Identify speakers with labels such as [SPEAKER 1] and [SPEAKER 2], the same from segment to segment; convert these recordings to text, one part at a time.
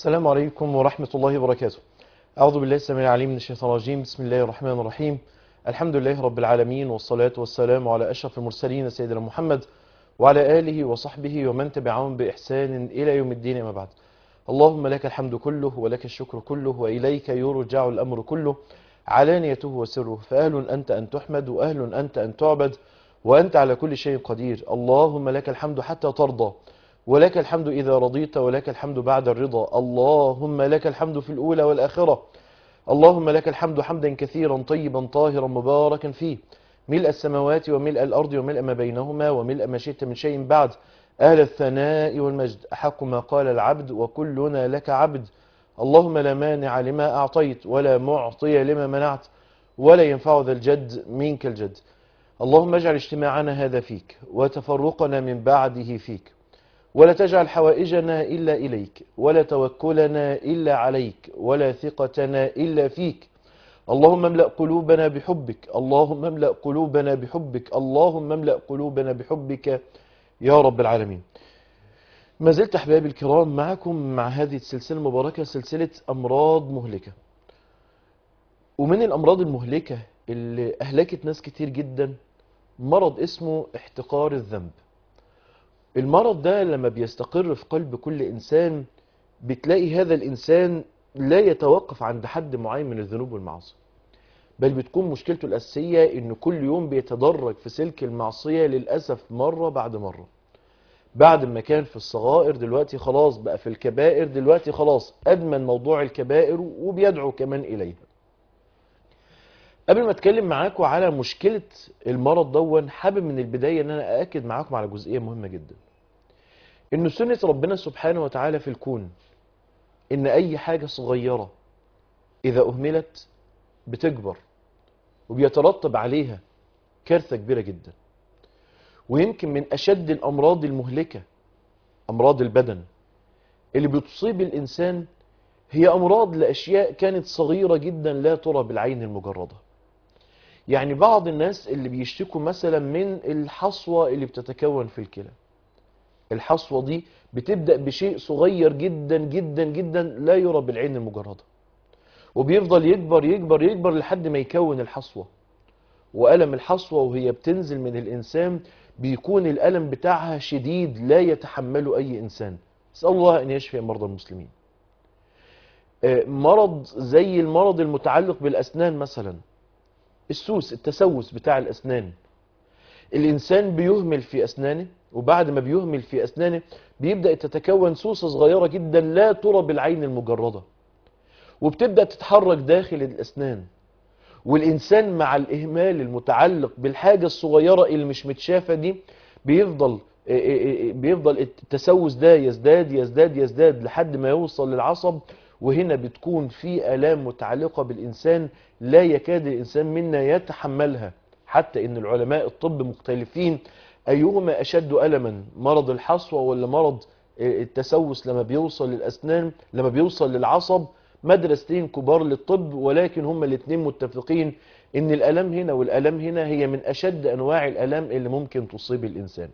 [SPEAKER 1] السلام عليكم ورحمة الله وبركاته أعوذ بالله السميع العليم من الشيطان الرجيم بسم الله الرحمن الرحيم الحمد لله رب العالمين والصلاة والسلام على أشرف المرسلين سيدنا محمد وعلى آله وصحبه ومن تبعهم بإحسان إلى يوم الدين أما بعد اللهم لك الحمد كله ولك الشكر كله وإليك يرجع الأمر كله علانيته وسره فأهل أنت أن تحمد وأهل أنت أن تعبد وأنت على كل شيء قدير اللهم لك الحمد حتى ترضى ولك الحمد إذا رضيت ولك الحمد بعد الرضا اللهم لك الحمد في الأولى والآخرة اللهم لك الحمد حمدا كثيرا طيبا طاهرا مباركا فيه ملء السماوات وملء الأرض وملء ما بينهما وملء ما شئت من شيء بعد أهل الثناء والمجد أحق ما قال العبد وكلنا لك عبد اللهم لا مانع لما أعطيت ولا معطي لما منعت ولا ينفع ذا الجد منك الجد اللهم اجعل اجتماعنا هذا فيك وتفرقنا من بعده فيك ولا تجعل حوائجنا إلا إليك ولا توكلنا إلا عليك ولا ثقتنا إلا فيك اللهم املأ قلوبنا بحبك اللهم املأ قلوبنا بحبك اللهم املأ قلوبنا بحبك يا رب العالمين ما زلت أحبابي الكرام معكم مع هذه السلسلة المباركة سلسلة أمراض مهلكة ومن الأمراض المهلكة اللي أهلكت ناس كتير جدا مرض اسمه احتقار الذنب المرض ده لما بيستقر في قلب كل إنسان بتلاقي هذا الإنسان لا يتوقف عند حد معين من الذنوب والمعاصي بل بتكون مشكلته الأساسية إنه كل يوم بيتدرج في سلك المعصية للأسف مرة بعد مرة بعد ما كان في الصغائر دلوقتي خلاص بقى في الكبائر دلوقتي خلاص أدمن موضوع الكبائر وبيدعو كمان إليها قبل ما اتكلم معاكم على مشكلة المرض دون حابب من البداية ان انا اأكد معاكم على جزئية مهمة جدا ان سنة ربنا سبحانه وتعالى في الكون ان اي حاجة صغيرة اذا اهملت بتكبر وبيترتب عليها كارثة كبيرة جدا ويمكن من اشد الامراض المهلكة امراض البدن اللي بتصيب الانسان هي امراض لاشياء كانت صغيرة جدا لا ترى بالعين المجردة يعني بعض الناس اللي بيشتكوا مثلا من الحصوة اللي بتتكون في الكلى الحصوة دي بتبدأ بشيء صغير جدا جدا جدا لا يرى بالعين المجردة وبيفضل يكبر يكبر يكبر لحد ما يكون الحصوة وألم الحصوة وهي بتنزل من الإنسان بيكون الألم بتاعها شديد لا يتحمله أي إنسان اسأل الله أن يشفي مرضى المسلمين مرض زي المرض المتعلق بالأسنان مثلا السوس التسوس بتاع الأسنان الإنسان بيهمل في أسنانه وبعد ما بيهمل في أسنانه بيبدأ تتكون سوسة صغيرة جدا لا ترى بالعين المجردة وبتبدأ تتحرك داخل الأسنان والإنسان مع الإهمال المتعلق بالحاجة الصغيرة اللي مش متشافة دي بيفضل بيفضل التسوس ده يزداد يزداد يزداد لحد ما يوصل للعصب وهنا بتكون في آلام متعلقة بالإنسان لا يكاد الإنسان منا يتحملها حتى إن العلماء الطب مختلفين أيهما أشد ألما مرض الحصوة ولا مرض التسوس لما بيوصل للأسنان لما بيوصل للعصب مدرستين كبار للطب ولكن هما الاثنين متفقين إن الألم هنا والألم هنا هي من أشد أنواع الألم اللي ممكن تصيب الإنسان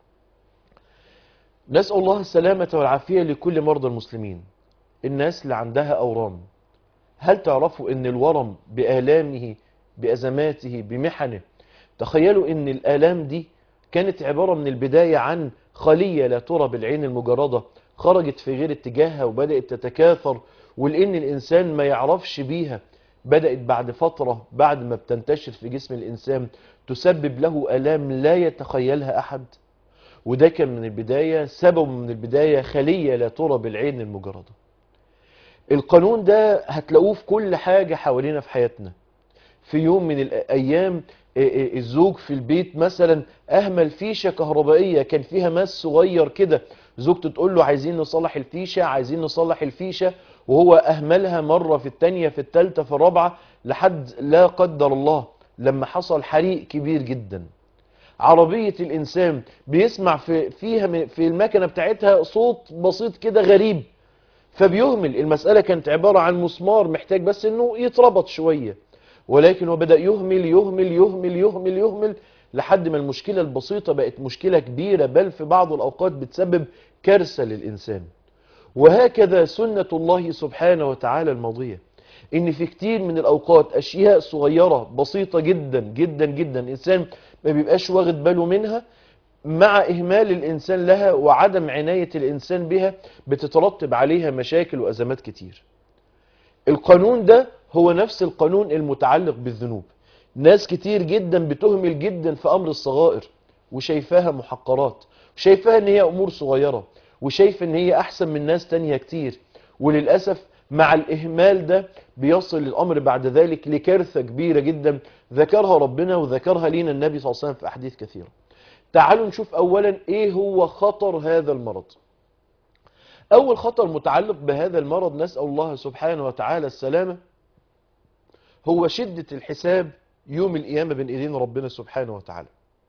[SPEAKER 1] نسأل الله السلامة والعافية لكل مرضى المسلمين الناس اللي عندها أورام هل تعرفوا ان الورم بآلامه بأزماته بمحنه تخيلوا ان الآلام دي كانت عبارة من البداية عن خلية لا ترى بالعين المجردة خرجت في غير اتجاهها وبدأت تتكاثر ولأن الإنسان ما يعرفش بيها بدأت بعد فترة بعد ما بتنتشر في جسم الإنسان تسبب له ألام لا يتخيلها أحد وده كان من البداية سبب من البداية خلية لا ترى بالعين المجردة القانون ده هتلاقوه في كل حاجة حوالينا في حياتنا في يوم من الأيام الزوج في البيت مثلا أهمل فيشة كهربائية كان فيها ماس صغير كده زوجته تقول له عايزين نصلح الفيشة عايزين نصلح الفيشة وهو أهملها مرة في التانية في التالتة في الرابعة لحد لا قدر الله لما حصل حريق كبير جدا عربية الإنسان بيسمع في فيها في المكنة بتاعتها صوت بسيط كده غريب فبيهمل المسألة كانت عبارة عن مسمار محتاج بس انه يتربط شوية ولكن هو بدأ يهمل يهمل يهمل يهمل يهمل لحد ما المشكلة البسيطة بقت مشكلة كبيرة بل في بعض الأوقات بتسبب كارثة للإنسان وهكذا سنة الله سبحانه وتعالى الماضية ان في كتير من الاوقات اشياء صغيرة بسيطة جدا جدا جدا الانسان ما بيبقاش واخد باله منها مع اهمال الانسان لها وعدم عناية الانسان بها بتترتب عليها مشاكل وازمات كتير القانون ده هو نفس القانون المتعلق بالذنوب ناس كتير جدا بتهمل جدا في امر الصغائر وشايفاها محقرات وشايفاها ان هي امور صغيرة وشايف ان هي احسن من ناس تانية كتير وللأسف مع الاهمال ده بيصل الامر بعد ذلك لكارثة كبيرة جدا ذكرها ربنا وذكرها لينا النبي صلى الله عليه وسلم في احاديث كثيرة تعالوا نشوف اولا ايه هو خطر هذا المرض اول خطر متعلق بهذا المرض نسأل الله سبحانه وتعالى السلامة هو شدة الحساب يوم القيامة بين ايدين ربنا سبحانه وتعالى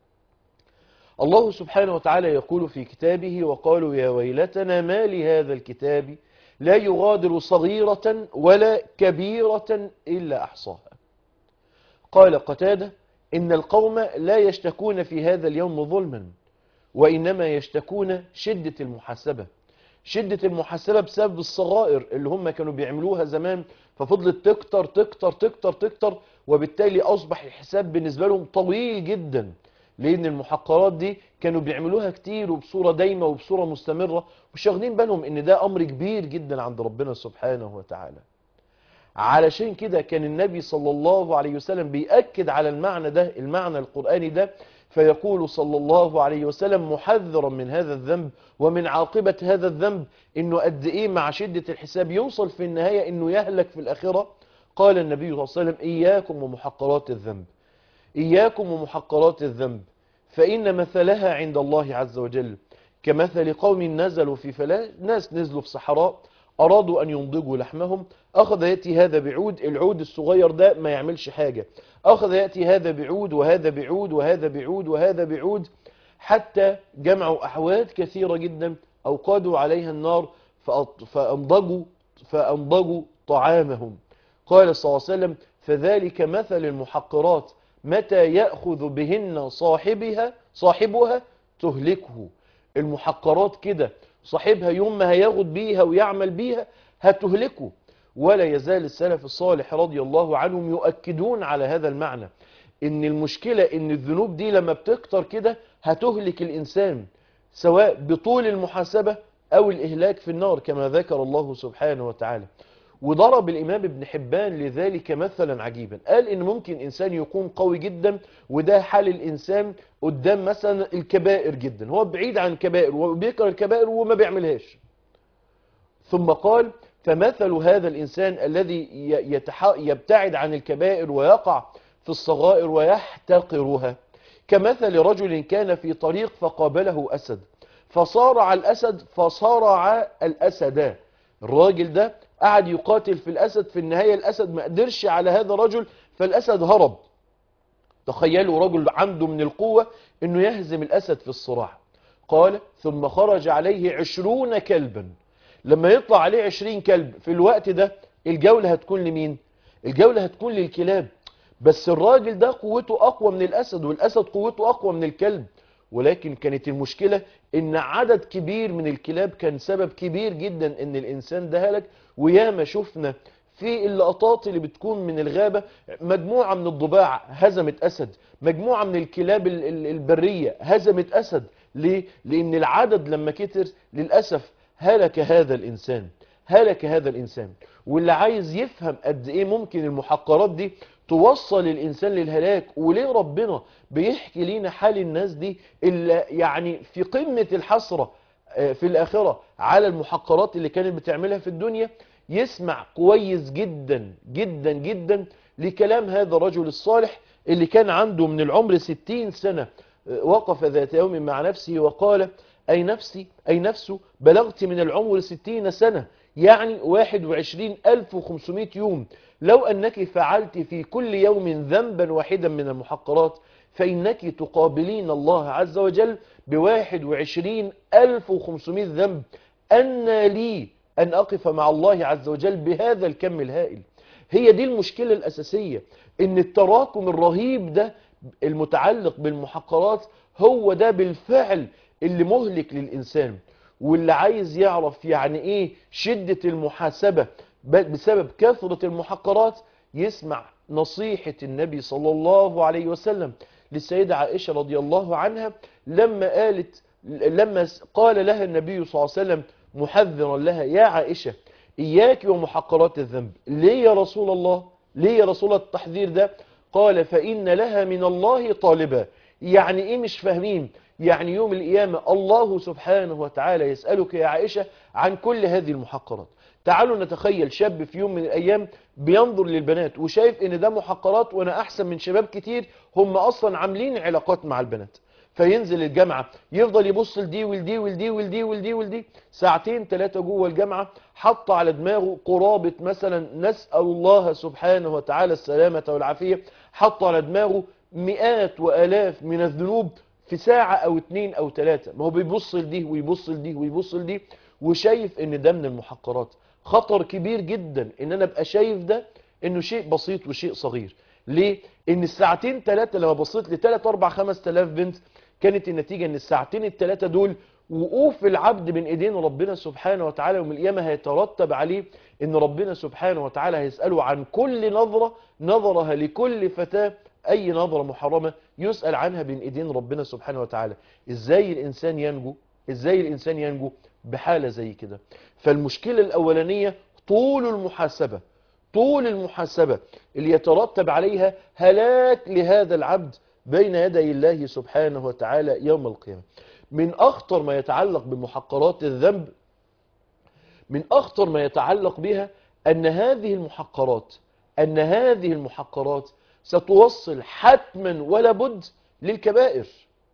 [SPEAKER 1] الله سبحانه وتعالى يقول في كتابه وقالوا يا ويلتنا ما لهذا الكتاب لا يغادر صغيرة ولا كبيرة إلا أحصاها قال قتادة إن القوم لا يشتكون في هذا اليوم ظلما وإنما يشتكون شدة المحاسبة شدة المحاسبة بسبب الصغائر اللي هم كانوا بيعملوها زمان ففضلت تكتر تكتر تكتر تكتر وبالتالي أصبح الحساب بالنسبة لهم طويل جدا لأن المحقرات دي كانوا بيعملوها كتير وبصورة دايمة وبصورة مستمرة مش واخدين بالهم ان ده أمر كبير جدا عند ربنا سبحانه وتعالى علشان كده كان النبي صلى الله عليه وسلم بيأكد على المعنى ده المعنى القرآني ده فيقول صلى الله عليه وسلم محذرا من هذا الذنب ومن عاقبة هذا الذنب انه قد ايه مع شدة الحساب يوصل في النهاية انه يهلك في الاخرة قال النبي صلى الله عليه وسلم اياكم ومحقرات الذنب اياكم ومحقرات الذنب فان مثلها عند الله عز وجل كمثل قوم نزلوا في فلاة ناس نزلوا في صحراء أرادوا أن ينضجوا لحمهم أخذ يأتي هذا بعود العود الصغير ده ما يعملش حاجة أخذ يأتي هذا بعود وهذا بعود وهذا بعود وهذا بعود حتى جمعوا أحوات كثيرة جدا أوقدوا عليها النار فأنضجوا, فأنضجوا طعامهم قال صلى الله عليه وسلم فذلك مثل المحقرات متى يأخذ بهن صاحبها صاحبها تهلكه المحقرات كده صاحبها يوم ما هياخد بيها ويعمل بيها هتهلكه ولا يزال السلف الصالح رضي الله عنهم يؤكدون على هذا المعنى ان المشكلة ان الذنوب دي لما بتكتر كده هتهلك الانسان سواء بطول المحاسبة او الاهلاك في النار كما ذكر الله سبحانه وتعالى وضرب الإمام ابن حبان لذلك مثلا عجيبا قال إن ممكن إنسان يكون قوي جدا وده حال الإنسان قدام مثلا الكبائر جدا هو بعيد عن الكبائر وبيكره الكبائر وما بيعملهاش ثم قال فمثل هذا الإنسان الذي يتح... يبتعد عن الكبائر ويقع في الصغائر ويحتقرها كمثل رجل كان في طريق فقابله أسد فصارع الأسد فصارع الأسد الراجل ده قعد يقاتل في الأسد في النهاية الأسد ما قدرش على هذا الرجل فالأسد هرب تخيلوا رجل عنده من القوة انه يهزم الأسد في الصراع قال ثم خرج عليه عشرون كلبا لما يطلع عليه عشرين كلب في الوقت ده الجولة هتكون لمين الجولة هتكون للكلاب بس الراجل ده قوته أقوى من الأسد والأسد قوته أقوى من الكلب ولكن كانت المشكلة ان عدد كبير من الكلاب كان سبب كبير جدا ان الانسان ده هلك وياما شفنا في اللقطات اللي بتكون من الغابة مجموعة من الضباع هزمت أسد مجموعة من الكلاب البرية هزمت أسد ليه؟ لأن العدد لما كتر للأسف هلك هذا الإنسان هلك هذا الإنسان واللي عايز يفهم قد إيه ممكن المحقرات دي توصل الإنسان للهلاك وليه ربنا بيحكي لنا حال الناس دي اللي يعني في قمة الحسرة في الآخرة على المحقرات اللي كانت بتعملها في الدنيا يسمع كويس جدا جدا جدا لكلام هذا الرجل الصالح اللي كان عنده من العمر ستين سنة وقف ذات يوم مع نفسه وقال أي نفسي أي نفسه بلغت من العمر ستين سنة يعني واحد وعشرين ألف وخمسمائة يوم لو أنك فعلت في كل يوم ذنبا واحدا من المحقرات فإنك تقابلين الله عز وجل بواحد وعشرين ألف وخمسمائة ذنب أن لي أن أقف مع الله عز وجل بهذا الكم الهائل هي دي المشكلة الأساسية إن التراكم الرهيب ده المتعلق بالمحقرات هو ده بالفعل اللي مهلك للإنسان واللي عايز يعرف يعني ايه شدة المحاسبة ب- بسبب كثرة المحقرات يسمع نصيحة النبي صلى الله عليه وسلم للسيدة عائشة رضي الله عنها لما قالت لما قال لها النبي صلى الله عليه وسلم محذرا لها يا عائشة إياك ومحقرات الذنب ليه يا رسول الله ليه يا رسول الله التحذير ده قال فإن لها من الله طالبا يعني إيه مش فاهمين يعني يوم القيامة الله سبحانه وتعالى يسألك يا عائشة عن كل هذه المحقرات تعالوا نتخيل شاب في يوم من الأيام بينظر للبنات وشايف ان ده محقرات وانا احسن من شباب كتير هم اصلا عاملين علاقات مع البنات فينزل الجامعة يفضل يبص لدي ولدي ولدي ولدي ولدي ولدي ساعتين ثلاثة جوه الجامعة حط على دماغه قرابة مثلا نسأل الله سبحانه وتعالى السلامة والعافية حط على دماغه مئات وآلاف من الذنوب في ساعة أو اتنين أو تلاتة ما هو بيبص لدي ويبص لدي ويبص لدي وشايف ان ده من المحقرات خطر كبير جدا ان انا ابقى شايف ده انه شيء بسيط وشيء صغير ليه ان الساعتين ثلاثة لما بصيت لثلاث اربع خمس تلاف بنت كانت النتيجة ان الساعتين الثلاثة دول وقوف العبد بين ايدين ربنا سبحانه وتعالى يوم القيامة هيترتب عليه ان ربنا سبحانه وتعالى هيسأله عن كل نظرة نظرها لكل فتاة اي نظرة محرمة يسأل عنها بين ايدين ربنا سبحانه وتعالى ازاي الانسان ينجو ازاي الانسان ينجو بحالة زي كده فالمشكلة الاولانية طول المحاسبة طول المحاسبة اللي يترتب عليها هلاك لهذا العبد بين يدي الله سبحانه وتعالى يوم القيامة من أخطر ما يتعلق بمحقرات الذنب من أخطر ما يتعلق بها أن هذه المحقرات أن هذه المحقرات ستوصل حتما ولا بد للكبائر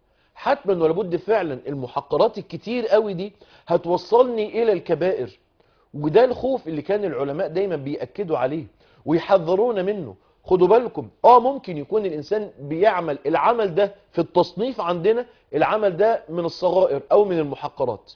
[SPEAKER 1] حتما ولا بد فعلا المحقرات الكتير قوي دي هتوصلني إلى الكبائر وده الخوف اللي كان العلماء دايما بيأكدوا عليه ويحذرونا منه خدوا بالكم اه ممكن يكون الانسان بيعمل العمل ده في التصنيف عندنا العمل ده من الصغائر او من المحقرات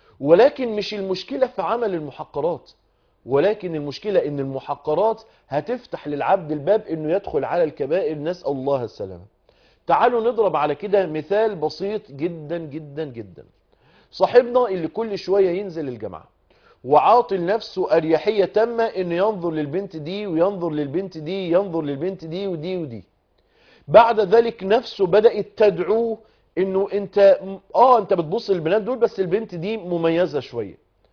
[SPEAKER 1] ولكن مش المشكلة في عمل المحقرات ولكن المشكلة ان المحقرات هتفتح للعبد الباب انه يدخل على الكبائر نسأل الله السلامة تعالوا نضرب على كده مثال بسيط جدا جدا جدا صاحبنا اللي كل شوية ينزل الجامعة وعاطي لنفسه أريحية تامة إنه ينظر للبنت دي وينظر للبنت دي ينظر للبنت دي ودي ودي بعد ذلك نفسه بدأت تدعوه إنه أنت آه أنت بتبص للبنات دول بس البنت دي مميزة شوية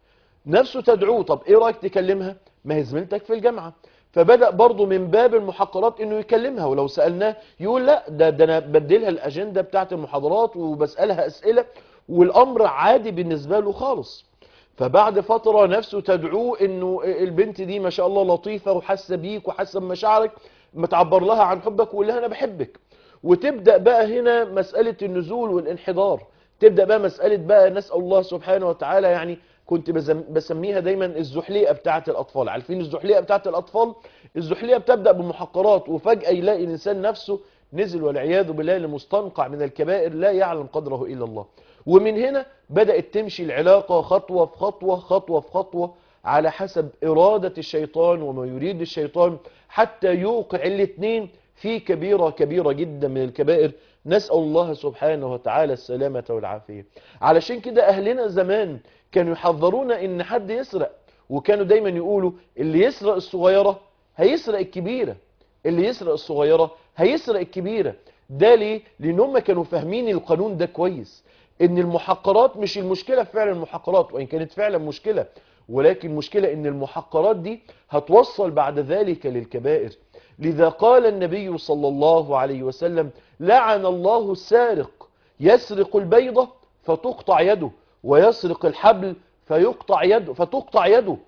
[SPEAKER 1] نفسه تدعوه طب إيه رأيك تكلمها ما هي زميلتك في الجامعة فبدأ برضه من باب المحقرات انه يكلمها ولو سألناه يقول لا ده, ده انا بديلها الاجندة بتاعت المحاضرات وبسألها اسئلة والامر عادي بالنسبة له خالص فبعد فترة نفسه تدعوه انه البنت دي ما شاء الله لطيفة وحاسة بيك وحاسة بمشاعرك ما تعبر لها عن حبك وقول لها انا بحبك وتبدأ بقى هنا مسألة النزول والانحدار تبدأ بقى مسألة بقى نسأل الله سبحانه وتعالى يعني كنت بسميها دايما الزحليقة بتاعة الأطفال عارفين الزحليقة بتاعة الأطفال الزحليقة بتبدأ بمحقرات وفجأة يلاقي الإنسان نفسه نزل والعياذ بالله لمستنقع من الكبائر لا يعلم قدره إلا الله ومن هنا بدأت تمشي العلاقة خطوة في خطوة خطوة في خطوة على حسب إرادة الشيطان وما يريد الشيطان حتى يوقع الاثنين في كبيرة كبيرة جدا من الكبائر نسأل الله سبحانه وتعالى السلامة والعافية علشان كده أهلنا زمان كانوا يحذرونا إن حد يسرق وكانوا دايما يقولوا اللي يسرق الصغيرة هيسرق الكبيرة اللي يسرق الصغيرة هيسرق الكبيرة ده ليه؟ لأن هم كانوا فاهمين القانون ده كويس ان المحقرات مش المشكلة في فعل المحقرات وإن كانت فعلا مشكلة ولكن مشكلة ان المحقرات دي هتوصل بعد ذلك للكبائر لذا قال النبي صلى الله عليه وسلم لعن الله السارق يسرق البيضة فتقطع يده ويسرق الحبل فيقطع يده فتقطع يده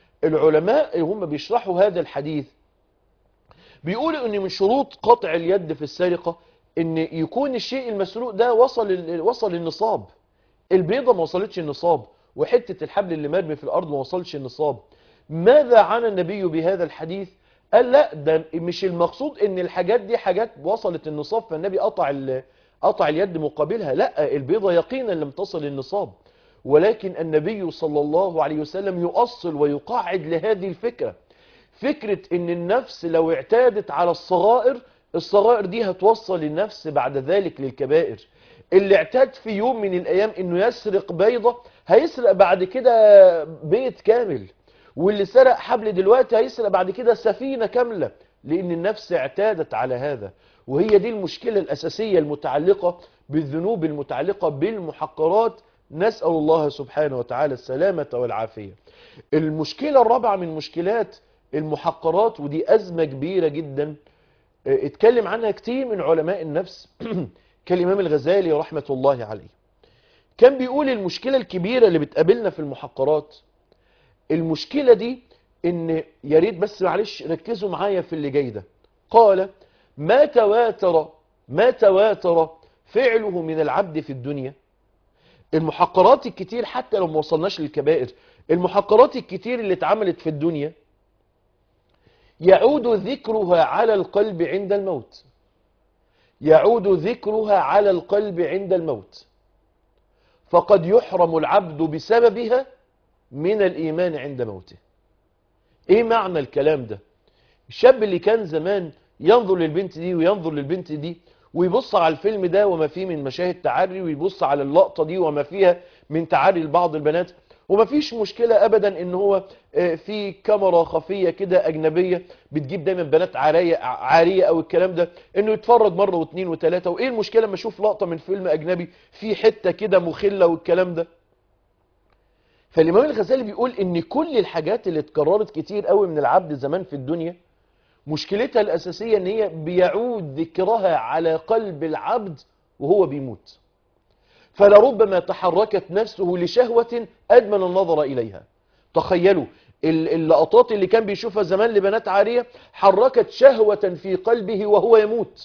[SPEAKER 1] العلماء هم بيشرحوا هذا الحديث بيقولوا ان من شروط قطع اليد في السرقة ان يكون الشيء المسروق ده وصل وصل النصاب البيضة ما وصلتش النصاب وحتة الحبل اللي مرمي في الارض ما وصلش النصاب ماذا عن النبي بهذا الحديث قال لا ده مش المقصود ان الحاجات دي حاجات وصلت النصاب فالنبي قطع قطع اليد مقابلها لا البيضة يقينا لم تصل النصاب ولكن النبي صلى الله عليه وسلم يؤصل ويقاعد لهذه الفكرة فكرة ان النفس لو اعتادت على الصغائر الصغائر دي هتوصل النفس بعد ذلك للكبائر اللي اعتاد في يوم من الايام انه يسرق بيضة هيسرق بعد كده بيت كامل واللي سرق حبل دلوقتي هيسرق بعد كده سفينة كاملة لأن النفس اعتادت على هذا وهي دي المشكلة الأساسية المتعلقة بالذنوب المتعلقة بالمحقرات نسأل الله سبحانه وتعالى السلامة والعافية المشكلة الرابعة من مشكلات المحقرات ودي أزمة كبيرة جدا اه، اتكلم عنها كتير من علماء النفس كالإمام الغزالي رحمة الله عليه كان بيقول المشكلة الكبيرة اللي بتقابلنا في المحقرات المشكلة دي ان يا ريت بس معلش ركزوا معايا في اللي جاي ده قال ما تواتر ما تواتر فعله من العبد في الدنيا المحقرات الكتير حتى لو ما وصلناش للكبائر المحقرات الكتير اللي اتعملت في الدنيا يعود ذكرها على القلب عند الموت يعود ذكرها على القلب عند الموت فقد يحرم العبد بسببها من الإيمان عند موته ايه معنى الكلام ده الشاب اللي كان زمان ينظر للبنت دي وينظر للبنت دي ويبص على الفيلم ده وما فيه من مشاهد تعري ويبص على اللقطة دي وما فيها من تعري لبعض البنات وما فيش مشكلة ابدا ان هو آه، في كاميرا خفية كده اجنبية بتجيب دايما بنات عارية عارية او الكلام ده انه يتفرج مرة واثنين وثلاثة وايه المشكلة لما اشوف لقطة من فيلم اجنبي في حتة كده مخلة والكلام ده فالإمام الغزالي بيقول إن كل الحاجات اللي اتكررت كتير قوي من العبد زمان في الدنيا مشكلتها الأساسية إن هي بيعود ذكرها على قلب العبد وهو بيموت فلربما تحركت نفسه لشهوة أدمن النظر إليها تخيلوا ال- اللقطات اللي كان بيشوفها زمان لبنات عارية حركت شهوة في قلبه وهو يموت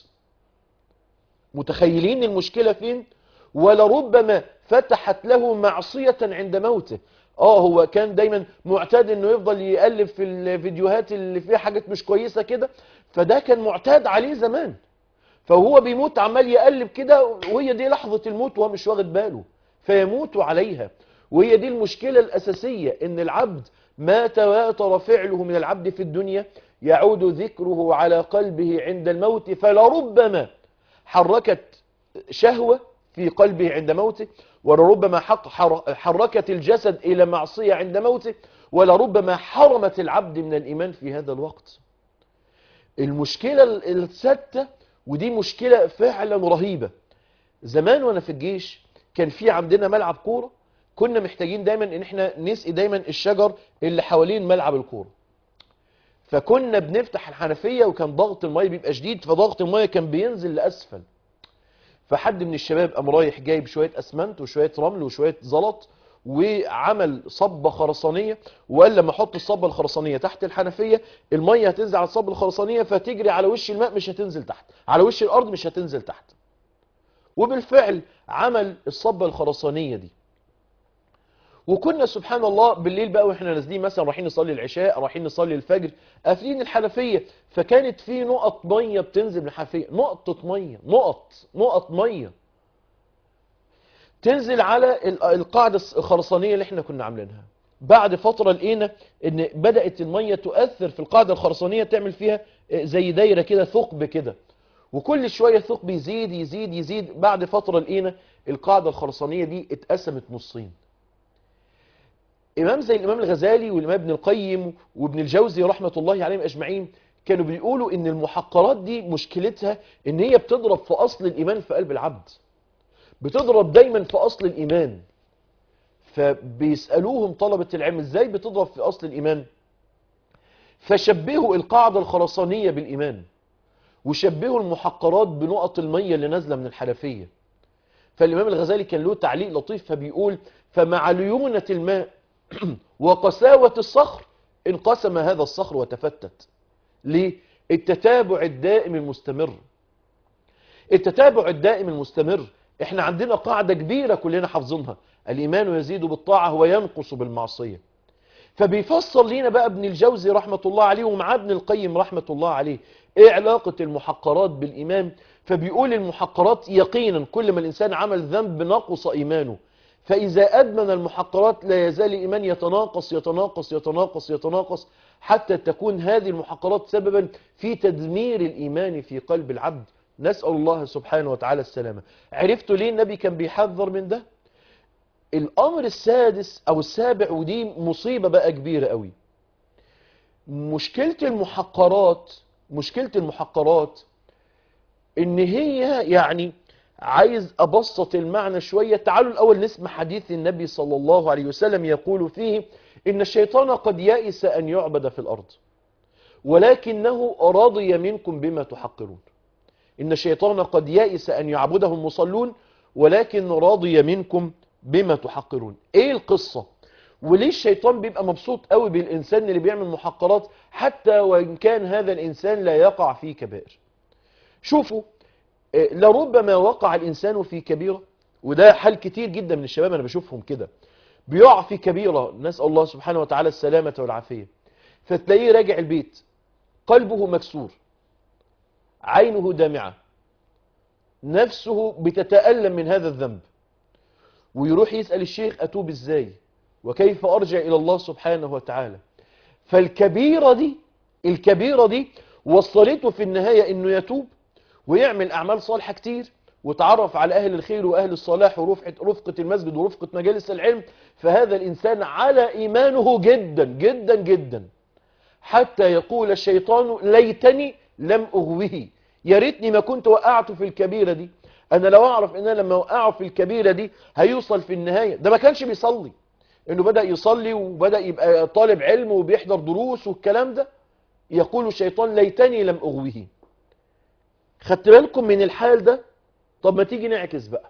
[SPEAKER 1] متخيلين المشكلة فين ولربما فتحت له معصية عند موته اه هو كان دايما معتاد انه يفضل يقلب في الفيديوهات اللي فيها حاجات مش كويسة كده فده كان معتاد عليه زمان فهو بيموت عمال يقلب كده وهي دي لحظة الموت وهو مش واخد باله فيموت عليها وهي دي المشكلة الأساسية ان العبد ما تواتر فعله من العبد في الدنيا يعود ذكره على قلبه عند الموت فلربما حركت شهوة في قلبه عند موته ولربما حق- حر- حركت الجسد إلى معصية عند موته ولربما حرمت العبد من الإيمان في هذا الوقت المشكلة ال- السادسة ودي مشكلة فعلا رهيبة زمان وانا في الجيش كان في عندنا ملعب كورة كنا محتاجين دايما ان احنا نسقي دايما الشجر اللي حوالين ملعب الكورة فكنا بنفتح الحنفية وكان ضغط المية بيبقى شديد فضغط المية كان بينزل لأسفل فحد من الشباب قام رايح جايب شوية اسمنت وشوية رمل وشوية زلط وعمل صبة خرسانية وقال لما احط الصبة الخرسانية تحت الحنفية المية هتنزل على الصبة الخرسانية فتجري على وش الماء مش هتنزل تحت على وش الارض مش هتنزل تحت وبالفعل عمل الصبة الخرسانية دي وكنا سبحان الله بالليل بقى واحنا نازلين مثلا رايحين نصلي العشاء رايحين نصلي الفجر قافلين الحنفيه فكانت في نقط ميه بتنزل من الحنفيه نقطه ميه نقط نقط ميه تنزل على ال- القاعده الخرسانيه اللي احنا كنا عاملينها بعد فتره لقينا ان بدات الميه تؤثر في القاعده الخرسانيه تعمل فيها آه، زي دايره كده ثقب كده وكل شويه الثقب يزيد يزيد يزيد بعد فتره لقينا القاعده الخرسانيه دي اتقسمت نصين إمام زي الإمام الغزالي والإمام ابن القيم وابن الجوزي رحمة الله عليهم أجمعين كانوا بيقولوا إن المحقرات دي مشكلتها إن هي بتضرب في أصل الإيمان في قلب العبد بتضرب دايما في أصل الإيمان فبيسألوهم طلبة العلم إزاي بتضرب في أصل الإيمان فشبهوا القاعدة الخرسانية بالإيمان وشبهوا المحقرات بنقط المية اللي نازلة من الحنفية فالإمام الغزالي كان له تعليق لطيف فبيقول فمع ليونة الماء وقساوة الصخر انقسم هذا الصخر وتفتت ليه؟ التتابع الدائم المستمر التتابع الدائم المستمر احنا عندنا قاعدة كبيرة كلنا حافظينها الإيمان يزيد بالطاعة وينقص بالمعصية فبيفسر لينا بقى ابن الجوزي رحمة الله عليه ومع ابن القيم رحمة الله عليه ايه علاقة المحقرات بالإيمان فبيقول المحقرات يقينا كل ما الإنسان عمل ذنب نقص إيمانه فإذا أدمن المحقرات لا يزال الإيمان يتناقص يتناقص يتناقص يتناقص حتى تكون هذه المحقرات سببا في تدمير الإيمان في قلب العبد نسأل الله سبحانه وتعالى السلامة عرفتوا ليه النبي كان بيحذر من ده الامر السادس او السابع ودي مصيبة بقى كبيرة قوي مشكلة المحقرات مشكلة المحقرات ان هي يعني عايز ابسط المعنى شوية تعالوا الاول نسمع حديث النبي صلى الله عليه وسلم يقول فيه ان الشيطان قد يئس ان يعبد في الارض ولكنه رضي منكم بما تحقرون ان الشيطان قد يئس ان يعبده المصلون ولكن رضي منكم بما تحقرون ايه القصة وليه الشيطان بيبقى مبسوط قوي بالإنسان اللي بيعمل محقرات حتى وإن كان هذا الإنسان لا يقع في كبائر شوفوا آه، لربما وقع الإنسان في كبيرة وده حال كتير جدا من الشباب أنا بشوفهم كده بيقع في كبيرة نسأل الله سبحانه وتعالى السلامة والعافية فتلاقيه راجع البيت قلبه مكسور عينه دامعة نفسه بتتألم من هذا الذنب ويروح يسأل الشيخ أتوب إزاي وكيف أرجع إلى الله سبحانه وتعالى فالكبيرة دي الكبيرة دي وصلته في النهاية إنه يتوب ويعمل أعمال صالحة كتير وتعرف على أهل الخير وأهل الصلاح ورفقة رفقة المسجد ورفقة مجالس العلم فهذا الإنسان على إيمانه جدا جدا جدا حتى يقول الشيطان ليتني لم أغوه يا ريتني ما كنت وقعته في الكبيرة دي أنا لو أعرف إن أنا لما وقعه في الكبيرة دي هيوصل في النهاية ده ما كانش بيصلي إنه بدأ يصلي وبدأ يبقى طالب علم وبيحضر دروس والكلام ده يقول الشيطان ليتني لم أغوه خدت بالكم من الحال ده طب ما تيجي نعكس بقى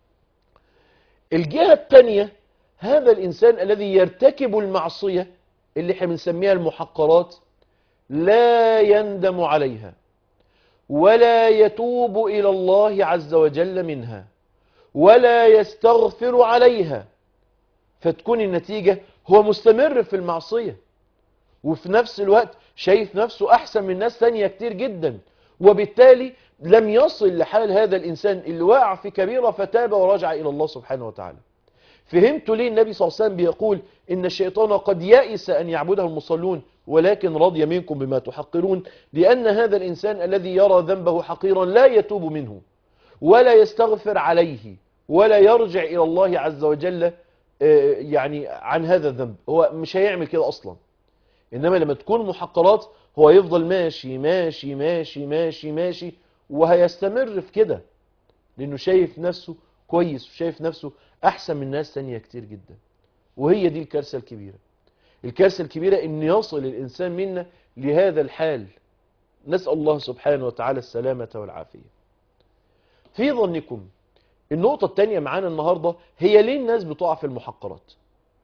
[SPEAKER 1] الجهة التانية هذا الإنسان الذي يرتكب المعصية اللي احنا بنسميها المحقرات لا يندم عليها ولا يتوب إلى الله عز وجل منها ولا يستغفر عليها فتكون النتيجة هو مستمر في المعصية وفي نفس الوقت شايف نفسه أحسن من ناس تانية كتير جدا وبالتالي لم يصل لحال هذا الإنسان اللي وقع في كبيرة فتاب ورجع إلى الله سبحانه وتعالى فهمتوا ليه النبي صلى الله عليه وسلم بيقول إن الشيطان قد يئس أن يعبده المصلون ولكن رضي منكم بما تحقرون لأن هذا الإنسان الذي يرى ذنبه حقيرا لا يتوب منه ولا يستغفر عليه ولا يرجع إلى الله عز وجل آه، يعني عن هذا الذنب هو مش هيعمل كده أصلا إنما لما تكون محقرات هو يفضل ماشي ماشي ماشي ماشي ماشي وهيستمر في كده لأنه شايف نفسه كويس وشايف نفسه أحسن من ناس تانية كتير جدا وهي دي الكارثة الكبيرة الكارثة الكبيرة ان يصل الانسان منا لهذا الحال نسأل الله سبحانه وتعالى السلامة والعافية في ظنكم النقطة التانية معانا النهاردة هي ليه الناس بتقع في المحقرات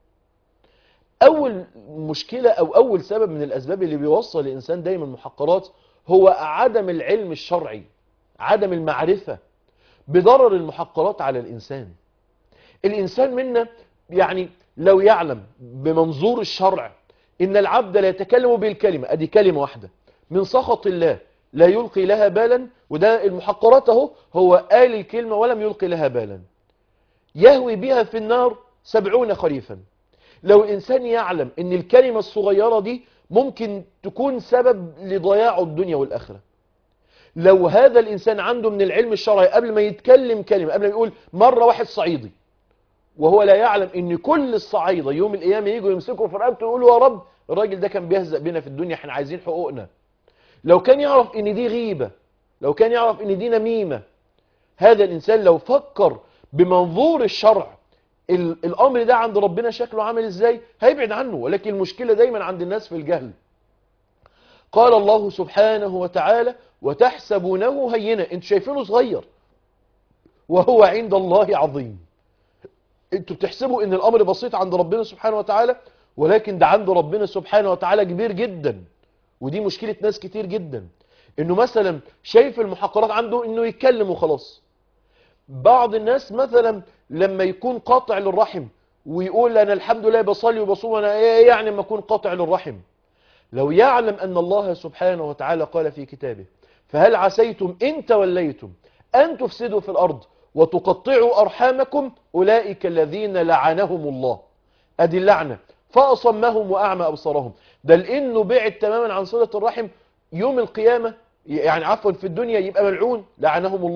[SPEAKER 1] اول مشكلة او اول سبب من الاسباب اللي بيوصل الانسان دايما محقرات هو عدم العلم الشرعي عدم المعرفة بضرر المحقرات على الانسان الانسان منا يعني لو يعلم بمنظور الشرع ان العبد لا يتكلم بالكلمة ادي كلمة واحدة من سخط الله لا يلقي لها بالا وده المحقرات اهو هو قال الكلمة ولم يلقي لها بالا يهوي بها في النار سبعون خريفا لو الإنسان يعلم ان الكلمة الصغيرة دي ممكن تكون سبب لضياع الدنيا والآخرة لو هذا الإنسان عنده من العلم الشرعي قبل ما يتكلم كلمة قبل ما يقول مرة واحد صعيدي وهو لا يعلم ان كل الصعايدة يوم القيامة يجوا يمسكوا في رقبته ويقولوا يا رب الراجل ده كان بيهزأ بينا في الدنيا احنا عايزين حقوقنا لو كان يعرف ان دي غيبة لو كان يعرف ان دي نميمة هذا الانسان لو فكر بمنظور الشرع ال- الامر ده عند ربنا شكله عامل ازاي هيبعد عنه ولكن المشكلة دايما عند الناس في الجهل قال الله سبحانه وتعالى وتحسبونه هينا انتوا شايفينه صغير وهو عند الله عظيم انتوا بتحسبوا ان الامر بسيط عند ربنا سبحانه وتعالى ولكن ده عند ربنا سبحانه وتعالى كبير جدا ودي مشكلة ناس كتير جدا انه مثلا شايف المحقرات عنده انه يتكلم وخلاص بعض الناس مثلا لما يكون قاطع للرحم ويقول انا الحمد لله بصلي وبصوم انا ايه يعني لما اكون قاطع للرحم لو يعلم ان الله سبحانه وتعالى قال في كتابه فهل عسيتم ان توليتم ان تفسدوا في الارض وتقطعوا ارحامكم اولئك الذين لعنهم الله ادي اللعنه فاصمهم واعمى ابصارهم ده لانه بعد تماما عن صله الرحم يوم القيامه يعني عفوا في الدنيا يبقى ملعون لعنهم الله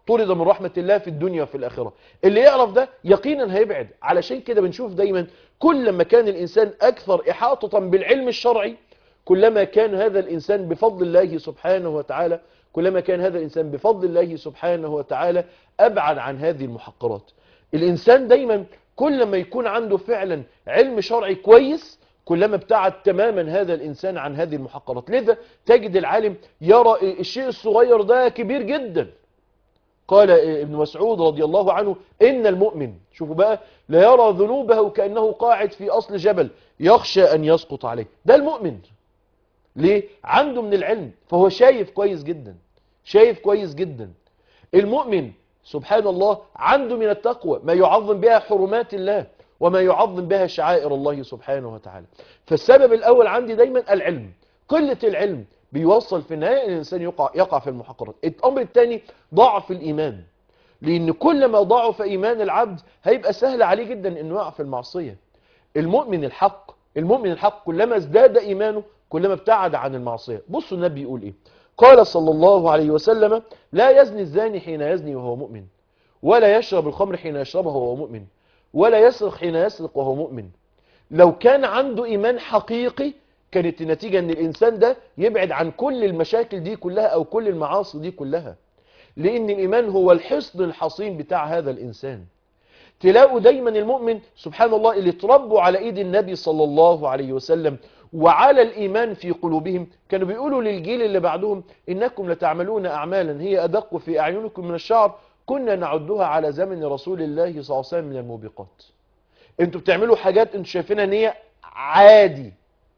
[SPEAKER 1] طرد من رحمة الله في الدنيا وفي الآخرة اللي يعرف ده يقينا هيبعد علشان كده بنشوف دايما كل ما كان الإنسان أكثر إحاطة بالعلم الشرعي كلما كان هذا الإنسان بفضل الله سبحانه وتعالى كلما كان هذا الإنسان بفضل الله سبحانه وتعالى أبعد عن هذه المحقرات الإنسان دايما كل ما يكون عنده فعلا علم شرعي كويس كلما ابتعد تماما هذا الإنسان عن هذه المحقرات لذا تجد العالم يرى الشيء الصغير ده كبير جدا قال ابن مسعود رضي الله عنه إن المؤمن شوفوا بقى لا يرى ذنوبه كأنه قاعد في أصل جبل يخشى أن يسقط عليه ده المؤمن ليه؟ عنده من العلم فهو شايف كويس جدا شايف كويس جدا المؤمن سبحان الله عنده من التقوى ما يعظم بها حرمات الله وما يعظم بها شعائر الله سبحانه وتعالى فالسبب الأول عندي دايما العلم قلة العلم بيوصل في النهاية أن الإنسان يقع, يقع في المحقرات الأمر الثاني ضعف الإيمان لأن كل ما ضعف إيمان العبد هيبقى سهل عليه جدا أنه يقع في المعصية المؤمن الحق المؤمن الحق كلما ازداد إيمانه كلما ابتعد عن المعصية بصوا النبي يقول إيه قال صلى الله عليه وسلم لا يزني الزاني حين يزني وهو مؤمن ولا يشرب الخمر حين يشربها وهو مؤمن ولا يسرق حين يسرق وهو مؤمن لو كان عنده إيمان حقيقي كانت النتيجة أن الإنسان ده يبعد عن كل المشاكل دي كلها أو كل المعاصي دي كلها لأن الإيمان هو الحصن الحصين بتاع هذا الإنسان تلاقوا دايما المؤمن سبحان الله اللي تربوا على ايد النبي صلى الله عليه وسلم وعلى الإيمان في قلوبهم كانوا بيقولوا للجيل اللي بعدهم إنكم لتعملون أعمالا هي أدق في أعينكم من الشعر كنا نعدها على زمن رسول الله صلى الله عليه وسلم من الموبقات انتوا بتعملوا حاجات انتوا شايفينها ان هي عادي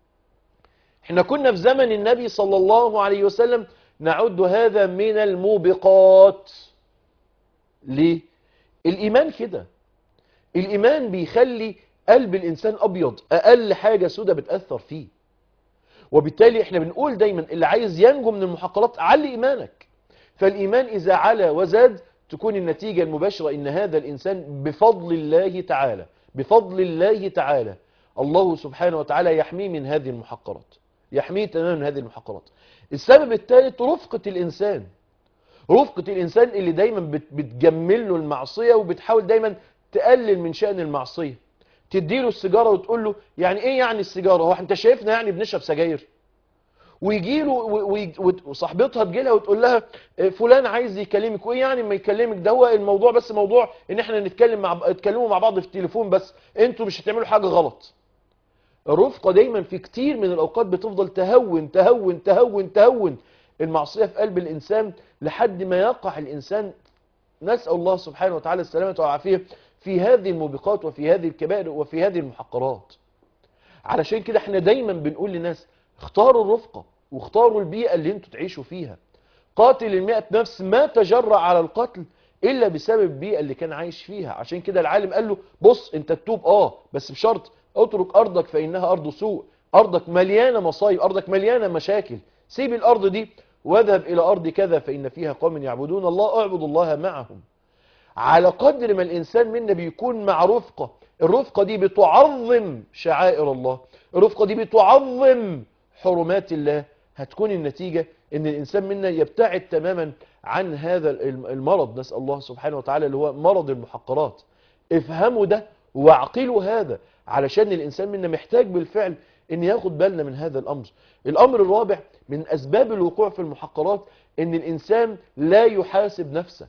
[SPEAKER 1] احنا كنا في زمن النبي صلى الله عليه وسلم نعد هذا من الموبقات ليه الإيمان كده الإيمان بيخلي قلب الإنسان أبيض أقل حاجة سودة بتأثر فيه وبالتالي احنا بنقول دايما اللي عايز ينجو من المحقرات علي إيمانك فالإيمان إذا علا وزاد تكون النتيجة المباشرة إن هذا الإنسان بفضل الله تعالى بفضل الله تعالى الله سبحانه وتعالى يحميه من هذه المحقرات يحميه تماما من هذه المحقرات السبب الثالث رفقة الإنسان رفقة الإنسان اللي دايما بتجمل له المعصية وبتحاول دايما تقلل من شأن المعصية تديله السيجارة وتقول له يعني ايه يعني السيجارة هو انت شايفنا يعني بنشرب سجاير ويجي له وصاحبتها تجي لها وتقول لها فلان عايز يكلمك وايه يعني ما يكلمك ده هو الموضوع بس موضوع ان احنا نتكلم مع نتكلموا مع بعض في التليفون بس انتوا مش هتعملوا حاجة غلط الرفقة دايما في كتير من الاوقات بتفضل تهون تهون تهون تهون المعصية في قلب الانسان لحد ما يقع الانسان نسأل الله سبحانه وتعالى السلامة والعافية في هذه الموبقات وفي هذه الكبائر وفي هذه المحقرات علشان كده احنا دايما بنقول للناس اختاروا الرفقة واختاروا البيئة اللي انتوا تعيشوا فيها قاتل المئة نفس ما تجرأ على القتل إلا بسبب البيئة اللي كان عايش فيها عشان كده العالم قال له بص انت تتوب اه بس بشرط اترك أرضك فإنها أرض سوء أرضك مليانة مصايب أرضك مليانة مشاكل سيب الأرض دي واذهب إلى أرض كذا فإن فيها قوم يعبدون الله اعبد الله معهم على قدر ما الإنسان منا بيكون مع رفقة الرفقة دي بتعظم شعائر الله الرفقة دي بتعظم حرمات الله هتكون النتيجة ان الإنسان منا يبتعد تماما عن هذا المرض نسأل الله سبحانه وتعالى اللي هو مرض المحقرات افهموا ده واعقلوا هذا علشان الإنسان منا محتاج بالفعل ان ياخد بالنا من هذا الأمر الأمر الرابع من أسباب الوقوع في المحقرات ان الإنسان لا يحاسب نفسه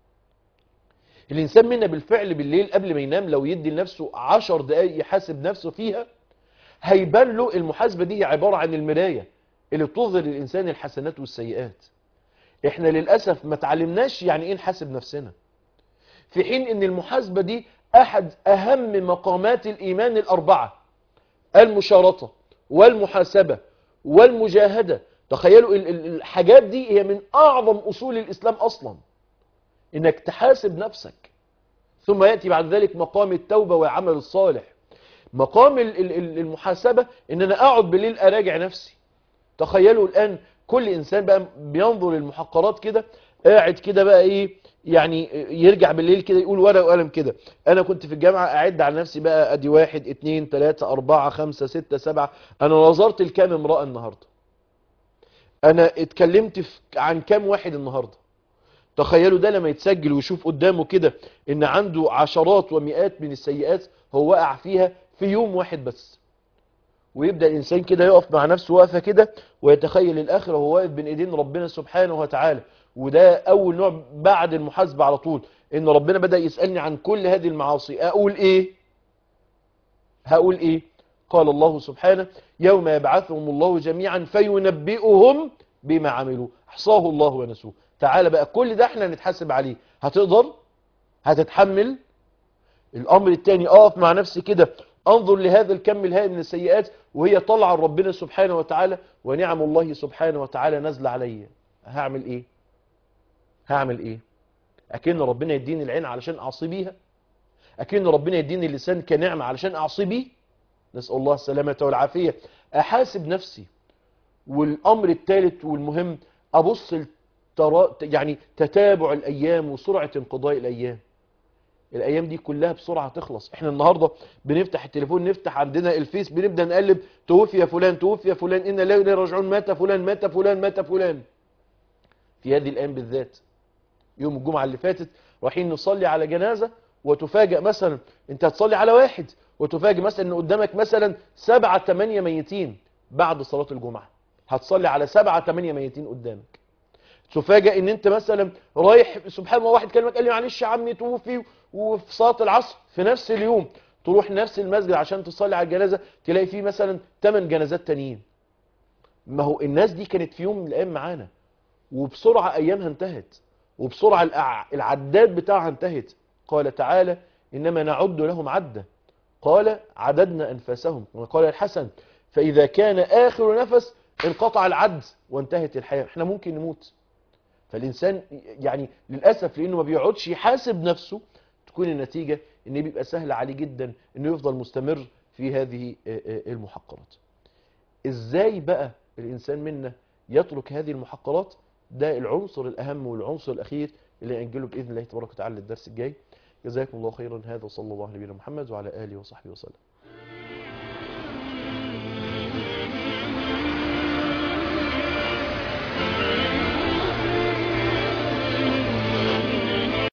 [SPEAKER 1] الإنسان منا بالفعل بالليل قبل ما ينام لو يدي لنفسه عشر دقايق يحاسب نفسه فيها هيبان له المحاسبة دي عبارة عن المراية اللي بتظهر للإنسان الحسنات والسيئات احنا للأسف ما تعلمناش يعني ايه نحاسب نفسنا في حين ان المحاسبة دي احد اهم مقامات الايمان الاربعة المشارطة والمحاسبة والمجاهدة تخيلوا الحاجات دي هي من اعظم اصول الاسلام اصلا انك تحاسب نفسك ثم يأتي بعد ذلك مقام التوبة والعمل الصالح مقام المحاسبة ان انا اقعد بالليل اراجع نفسي تخيلوا الان كل انسان بقى بينظر للمحقرات كده قاعد كده بقى ايه يعني يرجع بالليل كده يقول ورقه وقلم كده انا كنت في الجامعة اعد على نفسي بقى ادي واحد اتنين تلاتة اربعة خمسة ستة سبعة انا نظرت لكام امرأة النهاردة انا اتكلمت في عن كام واحد النهاردة تخيلوا ده لما يتسجل ويشوف قدامه كده ان عنده عشرات ومئات من السيئات هو وقع فيها في يوم واحد بس ويبدأ الإنسان كده يقف مع نفسه واقفة كده ويتخيل الآخرة وهو واقف بين إيدين ربنا سبحانه وتعالى وده أول نوع بعد المحاسبة على طول إن ربنا بدأ يسألني عن كل هذه المعاصي أقول إيه هقول إيه قال الله سبحانه يوم يبعثهم الله جميعا فينبئهم بما عملوا احصاه الله ونسوه تعالى بقى كل ده احنا نتحاسب عليه هتقدر هتتحمل الامر الثاني اقف مع نفسي كده انظر لهذا الكم الهائل من السيئات وهي طالعه ربنا سبحانه وتعالى ونعم الله سبحانه وتعالى نازله عليا هعمل ايه هعمل ايه اكن ربنا يديني العين علشان اعصي بيها اكن ربنا يديني اللسان كنعمه علشان اعصي بيه نسال الله السلامه والعافيه احاسب نفسي والامر الثالث والمهم ابص الترا... يعني تتابع الايام وسرعه انقضاء الايام الايام دي كلها بسرعه تخلص احنا النهارده بنفتح التليفون نفتح عندنا الفيس بنبدا نقلب توفي فلان توفي فلان ان لا اليه راجعون مات فلان مات فلان مات فلان في هذه الايام بالذات يوم الجمعه اللي فاتت رايحين نصلي على جنازه وتفاجئ مثلا انت هتصلي على واحد وتفاجئ مثلا ان قدامك مثلا سبعة ثمانية ميتين بعد صلاة الجمعة هتصلي على سبعة ثمانية ميتين قدامك تفاجئ ان انت مثلا رايح سبحان الله واحد كلمك قال لي معلش يا عمي توفي وفي صلاة العصر في نفس اليوم تروح نفس المسجد عشان تصلي على الجنازة تلاقي فيه مثلا 8 جنازات تانيين ما هو الناس دي كانت في يوم من الايام معانا وبسرعة ايامها انتهت وبسرعة الأع- العداد بتاعها انتهت قال تعالى انما نعد لهم عدة قال عددنا انفاسهم وقال الحسن فاذا كان اخر نفس انقطع العد وانتهت الحياة احنا ممكن نموت فالإنسان يعني للأسف لأنه ما بيقعدش يحاسب نفسه تكون النتيجة إن بيبقى سهل عليه جدا إنه يفضل مستمر في هذه آه، آه، المحقرات إزاي بقى الإنسان منا يترك هذه المحقرات ده العنصر الأهم والعنصر الأخير اللي هنجله بإذن الله تبارك وتعالى الدرس الجاي جزاكم الله خيرا هذا وصلى الله على نبينا محمد وعلى آله وصحبه وسلم